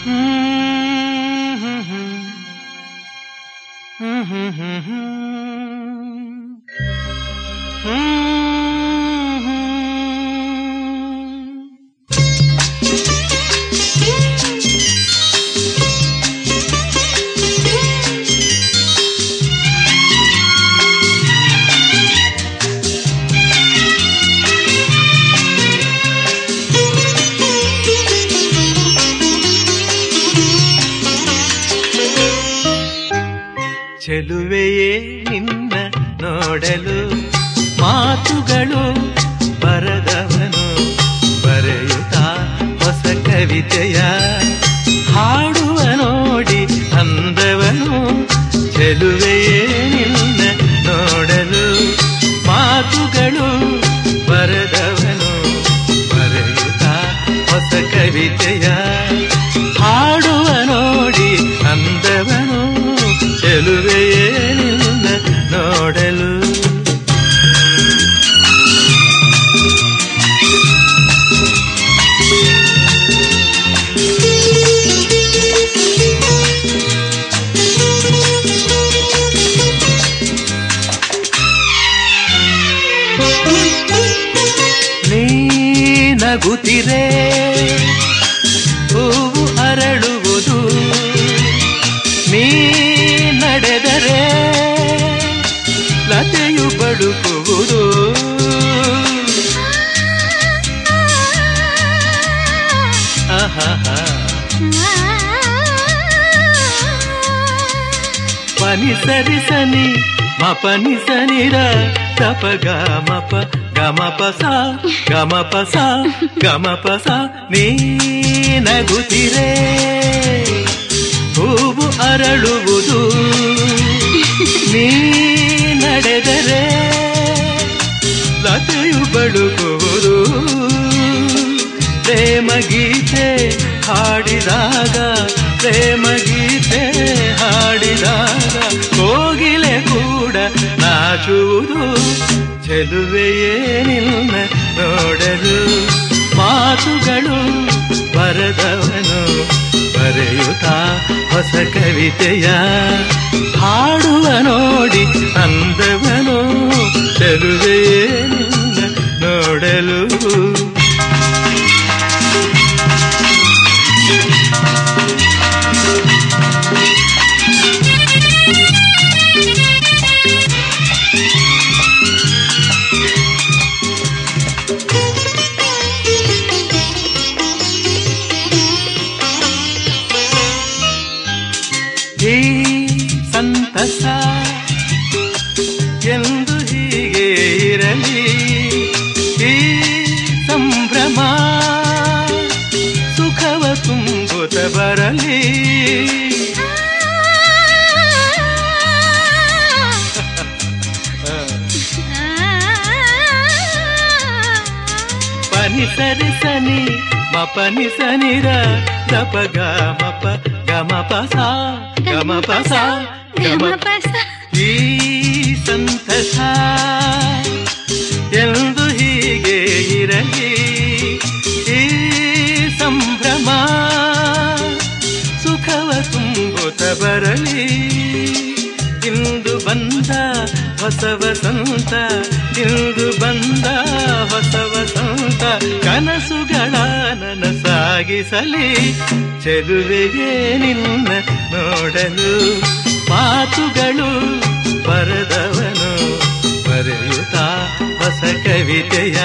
ಚೆಲುವೆಯೇ ನಿನ್ನ ನೋಡಲು ಮಾತುಗಳು ಬರದವನು ಬರೆಯುತ್ತ ಹೊಸ ಕವಿತೆಯ ಹಾಡುವ ನೋಡಿ ಅಂದವನು ಚೆಲುವೆಯೇ ನಿನ್ನ ನೋಡಲು ಮಾತುಗಳು ಬರದವನು ಬರೆಯುತ್ತ ಹೊಸ ಕವಿತೆಯ ಹಾಡುವ ನೋಡಿ ಅಂದವನು ಚೆಲುವೆಯೇ ನಿನ್ನ ನೋಡಲು ನೀ ನಗುತ್ತಿರೆ ಹೂವು ಅರಳುವುದು ನೀ ನಡೆದರೆ ಲತೆಯು ಬಡುಕುವುದು ಆಹಾಹಾ. ಪನಿ ಸರಿ ಸನಿ ಮಪನಿ ಸನಿರ ತಪ ಗಮಪ ಗಮಪ ಸ ಗಮಪ ಸ ಗಮಪ ಸ ನೀ ನಗುತ್ತಿರೆ ಹೂವು ಅರಳುವುದು ನೀ ನಡೆದರೆ ಲತೆಯು ಬಳುಕುವುದು ಪ್ರೇಮ ಗೀತೆ ಹಾಡಿದಾಗ ಪ್ರೇಮ ಗೀತೆ ಹಾಡಿದಾಗ ಕೋಗಿಲೆ ಕೂಡ ನಾಚುವುದು ಚೆಲುವೆಯೇ ನಿನ್ನ ನೋಡಲು ಮಾತುಗಳು ಬರದವನು ಬರೆಯುತ್ತ ಹೊಸ ಕವಿತೆಯ ಹಾಡುವ ನೋಡಿ ಅಂದವನು ಚೆಲುವೆಯೇ ನಿನ್ನ ನೋಡಲು ಈ ಸಂತಸ ಎಂದು ಹೀಗೆ ಇರಲಿ ಈ ಸಂಭ್ರಮ ಸುಖವ ತುಂಬುತ್ತ ಬರಲಿ ಪನಿ ಸರಿ ಸನಿ ಮಪನಿ ಸನಿರ ದಪ ಗಮಪ ಗಮಪ ಸ ಗಮಪ ಸ ಗಮಪ ಈ ಸಂತಸ ಎಂದು ಹೀಗೆ ಇರಲಿ ಈ ಸಂಭ್ರಮ ಸುಖವ ತುಂಬುತ್ತ ಬರಲಿ ಇಂದು ಬಂದ ಹೊಸ ವಸಂತ ಇಂದು ಬಂದ ಹೊಸ ವಸಂತ ಕನಸುಗಳ ನನಸಾಗಿಸಲಿ ಚೆಲುವೆಗೆ ನಿನ್ನ ನೋಡಲು ಮಾತುಗಳು ಬರದವನು ಬರೆಯುತ್ತಾ ಹೊಸ ಕವಿತೆಯ